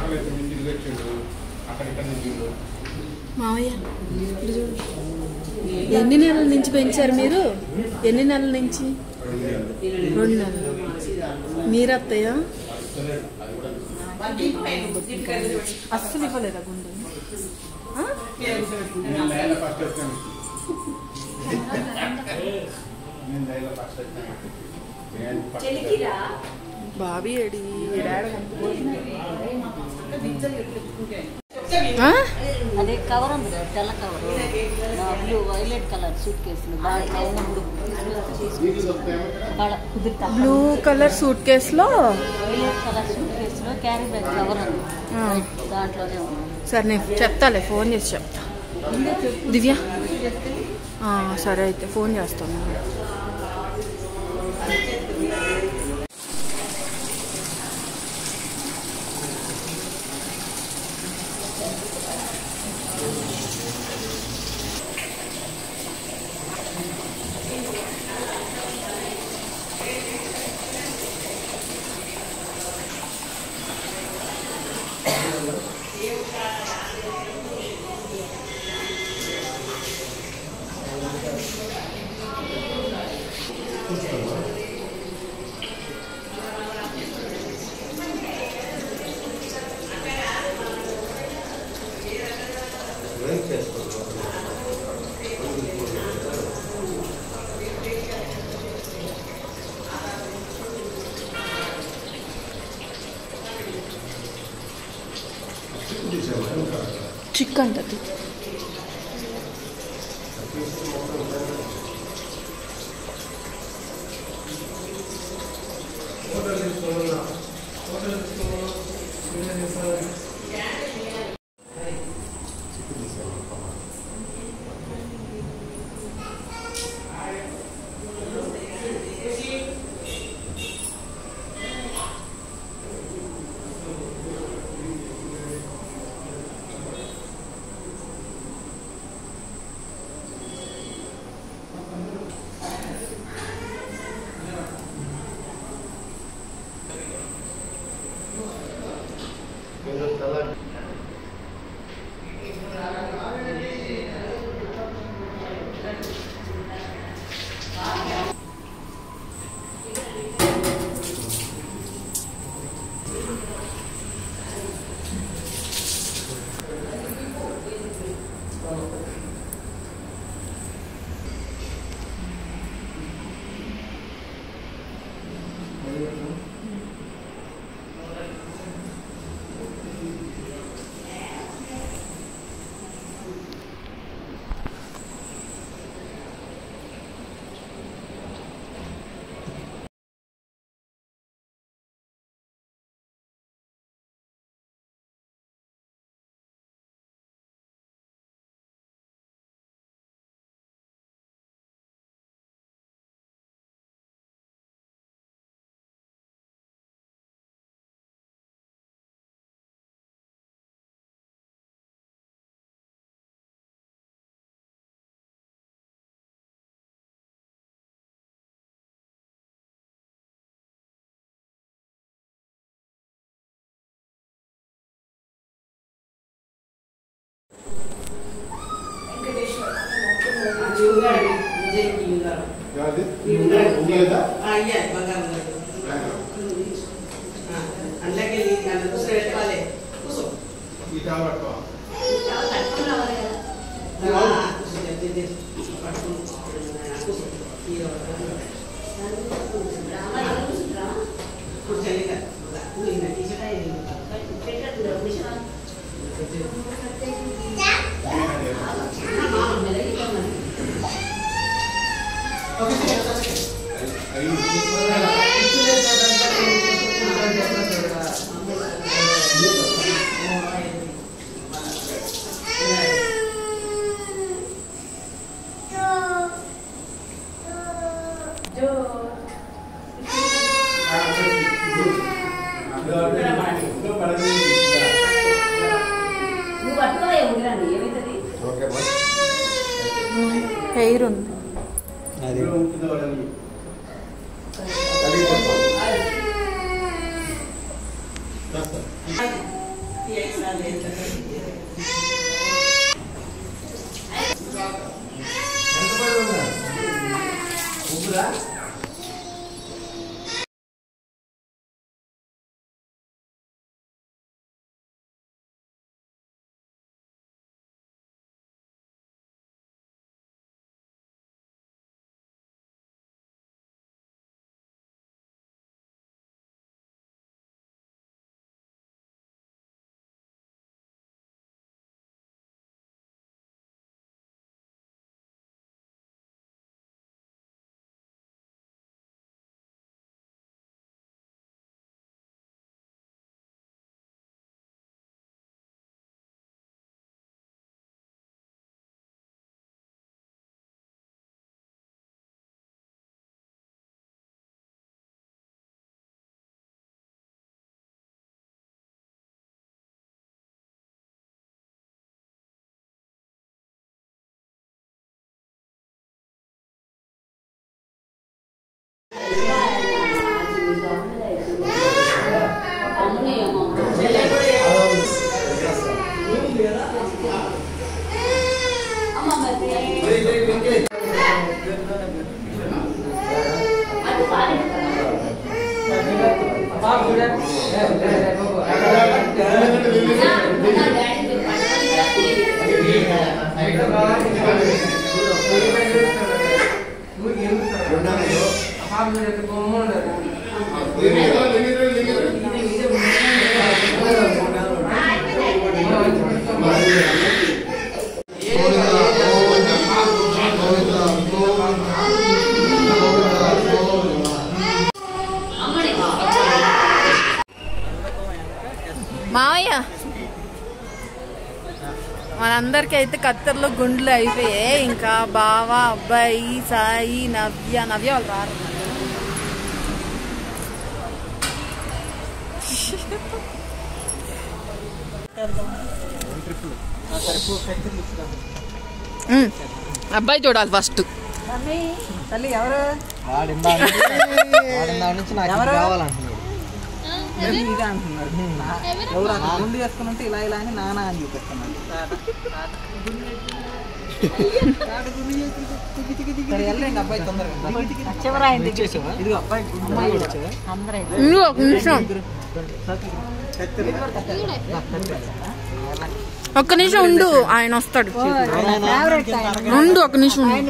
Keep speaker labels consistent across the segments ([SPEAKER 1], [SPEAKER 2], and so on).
[SPEAKER 1] ఆకలి నుంచి తిరిగి వచ్చిండు అక్కడిక్కడ నుంచి వీళ్ళు.
[SPEAKER 2] మావయ్య ఇటు చూడు. ఎన్ని నెలల నుంచి పెంచారు మీరు ఎన్ని నెలల నుంచి రెండు నెలలు మీరు అత్తయ్య అస్సలు ఇవ్వలేదా గుండె ఆ?
[SPEAKER 1] నేను లైన్లో ఫస్ట్ వచ్చాను నేను లైన్లో ఫస్ట్ వచ్చాను నేను ఫస్ట్ వచ్చాను.
[SPEAKER 2] బాబీ ఏడి ఏడాడ ఆ?
[SPEAKER 3] అదే కవర్ ఉంది కదా తెల్ల కవర్ బ్లూ వైలెట్ కలర్ సూట్ కేసులు బాగా మూడు బాగా కుదురుతా
[SPEAKER 2] బ్లూ కలర్ సూట్ కేసులో
[SPEAKER 3] వైలెట్ కలర్ సూట్ కేసులో క్యారీ బ్యాగ్ కవర్ ఉంది
[SPEAKER 2] ఆ.
[SPEAKER 3] దాంట్లోనే ఉంది
[SPEAKER 2] సరే నేను చెప్తాలే ఫోన్ చేసి చెప్తా దివ్య ఆ, సరే అయితే ఫోన్ చేస్తాను చికెన్ అది
[SPEAKER 1] యాది? ఉంది కదా? ఈ టావల్ పట్టుకో.
[SPEAKER 3] నువ్వు పట్టుకోవే ఉందిరాని ఏమవుతుంది
[SPEAKER 1] ఓకే బా.
[SPEAKER 2] హెయిర్ ఉంది
[SPEAKER 1] ఇప్పుడు ఉంటుంది వాళ్ళని. కలిగి చెప్పు.
[SPEAKER 2] మావయ్య మనందరికీ అయితే కత్తెరలో గుండ్లు అయిపోయాయి ఇంకా బావ అబ్బాయి సాయి నవ్య నవ్య వాళ్ళు రారు ఉమ్, అబ్బాయి చూడాలి ఫస్ట్
[SPEAKER 3] తల్లి ఎవరు
[SPEAKER 4] వాడిందా వాడిందా నుంచి నాకు ఇది కావాలంటున్నాడు
[SPEAKER 3] ఇదే అంటున్నాడు ఎవరు అక్కడ గుండు చేసుకుని ఉంటే ఇలా ఇలా అని నానా అని చూపిస్తున్నాడు సరే వెళ్ళండి అబ్బాయి తొందరగా చివరాయింది ఇదిగో అబ్బాయి అమ్మాయి కూడా వచ్చావా?
[SPEAKER 2] ఇంకో ఒక నిమిషం ఒక్క నిమిషం ఉండు ఆయన వస్తాడు ఉండు ఒక నిమిషం ఉండు.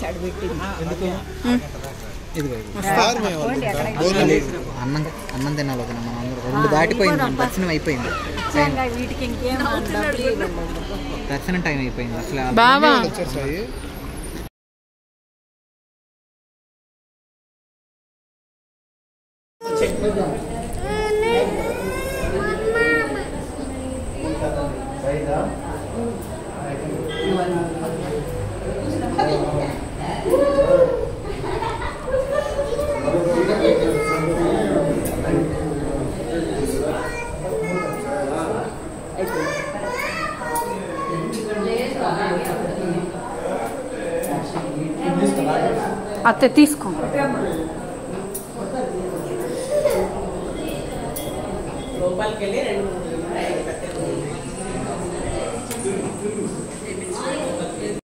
[SPEAKER 4] ఇదిగో అన్నం అన్నం తినాలి వదిన మనం అందరం రెండు దాటిపోయింది మన దర్శనం అయిపోయింది
[SPEAKER 3] వీటికి ఇంకేం డబ్బులు ఇవ్వండి.
[SPEAKER 4] దర్శనం టైం అయిపోయింది అసలు ఆ-
[SPEAKER 2] బావా అత్తే తీసుకో
[SPEAKER 5] లోపలికి వెళ్ళి రెండు మూడు